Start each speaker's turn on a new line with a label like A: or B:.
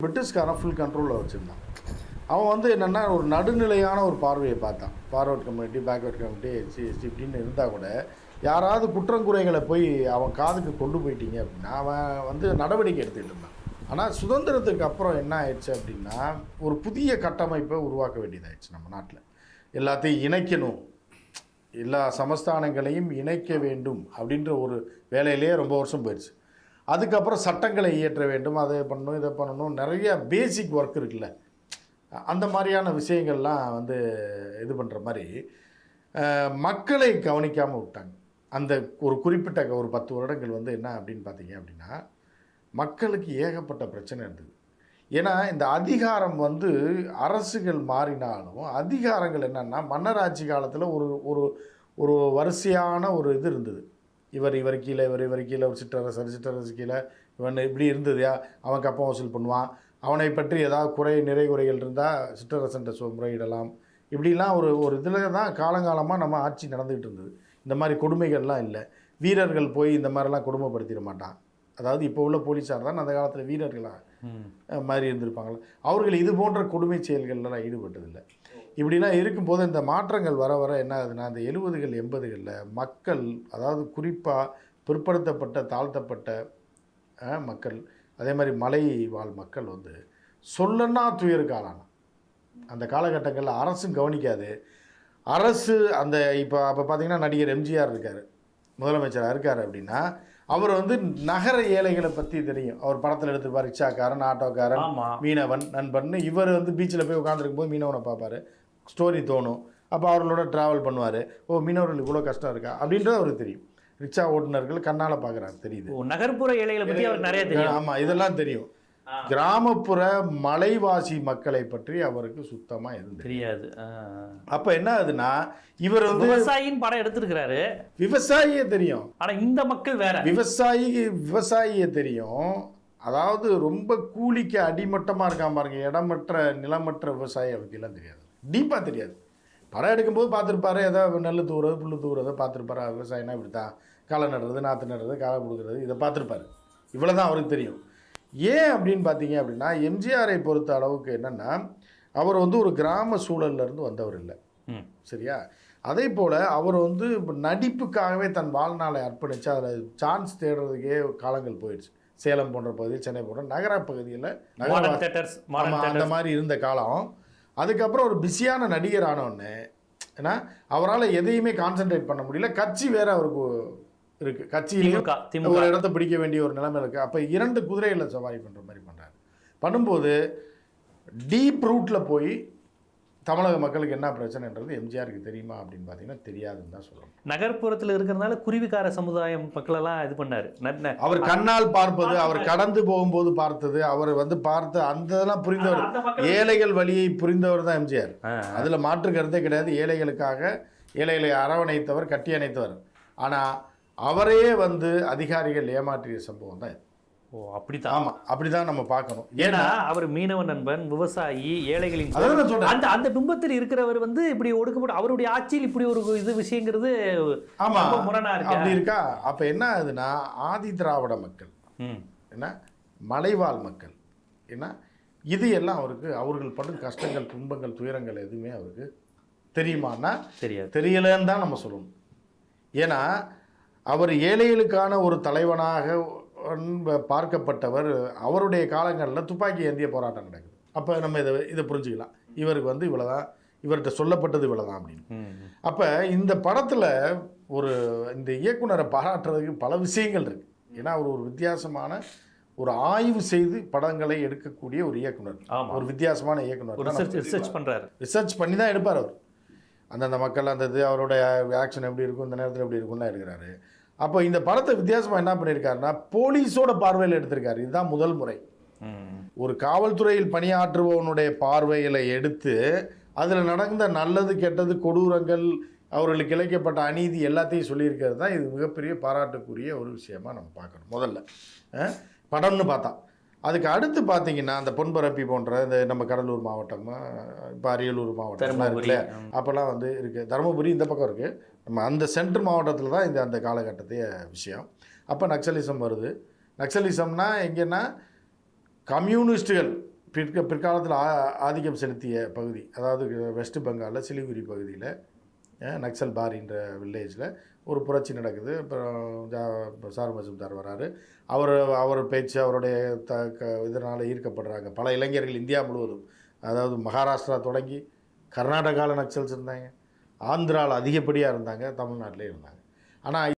A: பிரிட்டிஷ்காரன் full கண்ட்ரோலில் வச்சுருந்தான் அவன் வந்து என்னென்னா ஒரு நடுநிலையான ஒரு பார்வையை பார்த்தான் forward community backward community SC ST இப்படின்னு இருந்தால் கூட யாராவது குற்றங்குறைகளை போய் அவன் காதுக்கு கொண்டு போயிட்டீங்க அப்படின்னா அவன் வந்து நடவடிக்கை எடுத்துக்கிட்டு இருந்தான் ஆனால் சுதந்திரத்துக்கு அப்புறம் என்ன ஆயிடுச்சு அப்படின்னா ஒரு புதிய கட்டமைப்பை உருவாக்க வேண்டியதாயிடுச்சு நம்ம நாட்டில் எல்லாத்தையும் இணைக்கணும் எல்லா சமஸ்தானங்களையும் இணைக்க வேண்டும் அப்படின்ற ஒரு வேலையிலேயே ரொம்ப வருஷம் போயிடுச்சு அதுக்கப்புறம் சட்டங்களை இயற்ற வேண்டும் அதை பண்ணணும் இதை பண்ணணும் நிறைய பேசிக் ஒர்க் இருக்குல்ல அந்த மாதிரியான விஷயங்கள்லாம் வந்து இது பண்ணுற மாதிரி அஹ், மக்களை கவனிக்காமல் விட்டாங்க அந்த ஒரு குறிப்பிட்ட ஒரு பத்து வருடங்கள் வந்து என்ன அப்படின்னு பார்த்தீங்க அப்படின்னா மக்களுக்கு ஏகப்பட்ட பிரச்சனை இருந்தது ஏன்னா இந்த அதிகாரம் வந்து அரசுகள் மாறினாலும் அதிகாரங்கள் என்னன்னா மன்னராட்சி காலத்தில் ஒரு ஒரு ஒரு வரிசையான ஒரு இது இருந்தது இவர் இவர் கீழே இவர் இவர் கீழே ஒரு சிற்றரசர் சிற்றரசு கீழே இவன் இப்படி இருந்ததுயா அவன் கப்பம் வசூல் பண்ணுவான் அவனை பற்றி ஏதாவது குறை நிறை குறைகள் இருந்தால் சிற்றரசன்ட்ட சொ முறையிடலாம் இப்படிலாம் ஒரு ஒரு இதில் தான் காலங்காலமாக நம்ம ஆட்சி நடந்துகிட்டு இருந்தது இந்த மாதிரி கொடுமைகள்லாம் இல்லை வீரர்கள் போய் இந்த மாதிரிலாம் கொடுமைப்படுத்திட மாட்டான் அதாவது இப்போ உள்ள போலீஸார் தான் அந்த காலத்தில் வீரர்களாக அஹ் மாதிரி இருந்திருப்பாங்களா அவர்கள் இது போன்ற கொடுமை செயல்கள்லாம் ஈடுபட்டதில்லை இப்படிலாம் இருக்கும்போது இந்த மாற்றங்கள் வர வர என்ன ஆகுதுன்னா அந்த எழுபதுகள் எண்பதுகளில் மக்கள் அதாவது குறிப்பாக பிற்படுத்தப்பட்ட தாழ்த்தப்பட்ட அஹ், மக்கள் அதே மாதிரி மலை வாழ் மக்கள் வந்து சொல்லன்னா துயருக்கு ஆளானான் அந்த காலகட்டங்களில் அரசும் கவனிக்காது அரசு அந்த இப்போ அப்போ பார்த்தீங்கன்னா நடிகர் எம்ஜிஆர் இருக்கார் முதலமைச்சராக இருக்கார் அப்படின்னா அவர் வந்து நகர ஏழைகளை பற்றி தெரியும் அவர் படத்தில் எடுத்துருப்பார் ரிக்ஷாக்காரன் ஆட்டோக்காரன்
B: ஆமா
A: மீனவன் நண்பன் இவர் வந்து பீச்சில் போய் உட்காந்துருக்கும் போது மீனவனை பார்ப்பாரு ஸ்டோரி தோணும் அப்போ அவர்களோட ட்ராவல் பண்ணுவார் ஓ மீனவர்கள் இவ்வளோ கஷ்டம் இருக்கா அப்படின்றது அவருக்கு தெரியும் ரிக்ஷா ஓட்டுநர்கள் கண்ணால் பார்க்குறாரு தெரியுது
B: ஓ, நகர்ப்புற ஏழைகளை பத்தி அவருக்கு நிறைய தெரியும்
A: ஆமாம் இதெல்லாம் தெரியும் கிராமப்புற மலைவாசி மக்களை பற்றி அவருக்கு சுத்தமாக இருந்தது
B: தெரியாது ஆ.
A: அப்போ என்ன ஆகுதுன்னா இவர் வந்து
B: விவசாயின்னு படம் எடுத்திருக்கிறாரு
A: விவசாயியே தெரியும்
B: ஆனா இந்த மக்கள் வேற
A: விவசாயி விவசாயியே தெரியும் அதாவது ரொம்ப கூலிக்கு அடிமட்டமாக இருக்கான் பாருங்க இடமற்ற நிலமற்ற விவசாயி அவருக்கு எல்லாம் தெரியாது டீப்பாக தெரியாது படம் எடுக்கும்போது பார்த்துருப்பாரு ஏதோ நெல் தூவுறது புல்லு தூவுறதை பார்த்துருப்பாரு விவசாயம்னா இப்படி தான் களை நடுறது நாற்று நடுறது களை கொடுக்குறது இதை பார்த்துருப்பாரு இவ்வளோ தான் அவருக்கு தெரியும் ஏன் அப்படின்னு பார்த்தீங்க அப்படின்னா எம்ஜிஆரை பொறுத்த அளவுக்கு என்னென்னா அவர் வந்து ஒரு கிராம சூழல்ல இருந்து வந்தவர் இல்லை
B: ம்.
A: சரியா அதே போல் அவர் வந்து இப்ப நடிப்புக்காகவே தன் வாழ்நாளை அர்ப்பணித்து அதில் சான்ஸ் தேடுறதுக்கே காலங்கள் போயிடுச்சு சேலம் போன்ற பகுதி சென்னை போன்ற நகர பகுதியில்
B: மாடர்ன் தேட்டர்ஸ் மாடர்ன்
A: ஆமா, அந்த மாதிரி இருந்த காலம் அதுக்கப்புறம் ஒரு பிஸியான நடிகர் ஆனவுடனே ஏன்னா அவரால் எதையுமே கான்சென்ட்ரேட் பண்ண முடியல கட்சி வேற அவருக்கு இருக்கு கட்சியிலையும்
B: திமுக திமுக
A: ஒரு இடத்த பிடிக்க வேண்டிய ஒரு நிலைமை இருக்குது அப்போ இரண்டு குதிரைகளை சவாரி பண்ணுற மாதிரி பண்ணுறாரு பண்ணும்போது டீப் ரூட்டில் போய் தமிழக மக்களுக்கு என்ன பிரச்சனைன்றது எம்ஜிஆருக்கு தெரியுமா அப்படின்னு பார்த்தீங்கன்னா தெரியாதுன்னு தான் சொல்லணும்
B: நகர்ப்புறத்துல இருக்கிறதுனால குருவிக்கார சமுதாயம் மக்கள் எல்லாம் இது பண்ணாரு ந- ந-
A: அவர் கண்ணால் பார்ப்பது அவர் கடந்து போகும்போது பார்த்தது அவர் வந்து பார்த்து அந்த இதெல்லாம் புரிந்தவர்
B: அந்த மக்கள்
A: ஏழைகள் வழியை புரிந்தவர் தான் எம்ஜிஆர்
B: ஆ,
A: அதில் மாற்று கருத்தே கிடையாது ஏழைகளுக்காக ஏழைகளை அரவணைத்தவர் கட்டி அணைத்தவர் ஆனால் அவரையே வந்து அதிகாரிகள் ஏமாற்றிய சம்பவம் தான் இது.
B: ஓ அப்படித்தான்
A: ஆமா அப்படிதான் நம்ம பார்க்கணும்
B: ஏன்னா
A: ஏன்னா
B: அவர் மீனவ நண்பன் விவசாயி ஏழைகளின்
A: அதான் நான் சொல்றேன்
B: அந்த அந்த பிம்பத்தில் இருக்கிறவர் வந்து இப்படி ஒடுக்கப்பட்டு அவருடைய ஆட்சியில் இப்படி ஒரு இது விஷயங்கிறது
A: ஆமா
B: ரொம்ப முரணா இருக்கு
A: அப்படி இருக்கா அப்ப என்ன ஆகுதுன்னா ஆதி திராவிட மக்கள்
B: ம்
A: என்ன மலைவாழ் மக்கள் என்ன இது எல்லாம் அவருக்கு அவர்கள் படும் கஷ்டங்கள் துன்பங்கள் துயரங்கள் எதுவுமே அவருக்கு தெரியுமான்னா
B: தெரியாது
A: தெரியலன்னு தான் நம்ம சொல்லணும் ஏன்னா அவர் ஏழைகளுக்கான ஒரு தலைவனாக அன்ப- பார்க்கப்பட்டவர் அவருடைய காலங்களில் துப்பாக்கி ஏந்திய போராட்டம் நடக்குது அப்போ நம்ம இதை இதை புரிஞ்சுக்கலாம் இவருக்கு வந்து இவ்வளோதான் இவர்கிட்ட சொல்லப்பட்டது இவ்வளோதான் அப்படின்னு
B: ம், ம்.
A: அப்போ இந்த படத்தில் ஒரு இந்த இயக்குனரை பாராட்டுறதுக்கு பல விஷயங்கள் இருக்கு ஏன்னா அவர் ஒரு வித்தியாசமான ஒரு ஆய்வு செய்து படங்களை எடுக்கக்கூடிய ஒரு இயக்குனர்
B: ஆமா.
A: ஒரு வித்தியாசமான இயக்குனர்
B: ஒரு ரிசர்ச் ரிசர்ச் பண்றாரு
A: ரிசர்ச் பண்ணி தான் எடுப்பார் அவர் அந்தந்த மக்கள் அந்த இது அவருடைய ஆக்ஷன் எப்படி இருக்கும் இந்த நேரத்தில் எப்படி இருக்கும்லாம் எடுக்கிறாரு அப்போ இந்த படத்தை வித்தியாசமாக என்ன பண்ணியிருக்காருன்னா போலீஸோட பார்வையில் எடுத்திருக்காரு இதுதான் முதல் முறை
B: ம்,
A: ஒரு காவல்துறையில் பணியாற்றுபவனுடைய பார்வையில் எடுத்து அதில் நடந்த நல்லது கெட்டது கொடூரங்கள் அவர்களுக்கு இழைக்கப்பட்ட அநீதி எல்லாத்தையும் சொல்லியிருக்கிறது தான் இது மிகப்பெரிய பாராட்டுக்குரிய ஒரு விஷயமா நம்ம பார்க்கணும் முதல்ல அஹ், படம்னு பார்த்தா அதுக்கு அடுத்து பார்த்தீங்கன்னா அந்த பொன்பரப்பி போன்ற இந்த நம்ம கடலூர் மாவட்டம் இப்போ அரியலூர் மாவட்டம்
B: தருமபுரி
A: இருக்குல்ல அப்போல்லாம் வந்து இருக்குது தருமபுரி இந்த பக்கம் இருக்குது நம்ம அந்த சென்ட்ரல் மாவட்டத்தில் தான் இந்த அந்த காலகட்டத்தைய விஷயம் அப்போ நக்சலிசம் வருது நக்சலிசம்னா எங்கன்னா கம்யூனிஸ்டுகள் பிற்க பிற்காலத்தில் ஆ ஆதிக்கம் செலுத்திய பகுதி அதாவது வெஸ்ட் பெங்காலில் சிலிகுரி பகுதியில் அஹ், நக்சல் பாரின்ற வில்லேஜில் ஒரு புரட்சி நடக்குது அப்புறம் ஜா- சாரு மஜும்தார் வராரு அவர் அவர் பேச்சு அவருடைய த க இதனால் ஈர்க்கப்படுறாங்க பல இளைஞர்கள் இந்தியா முழுவதும் அதாவது மகாராஷ்டிரா தொடங்கி கர்நாடகாவில் நக்சல்ஸ் இருந்தாங்க ஆந்திராவில் அதிகப்படியாக இருந்தாங்க தமிழ்நாட்டிலே இருந்தாங்க ஆனால்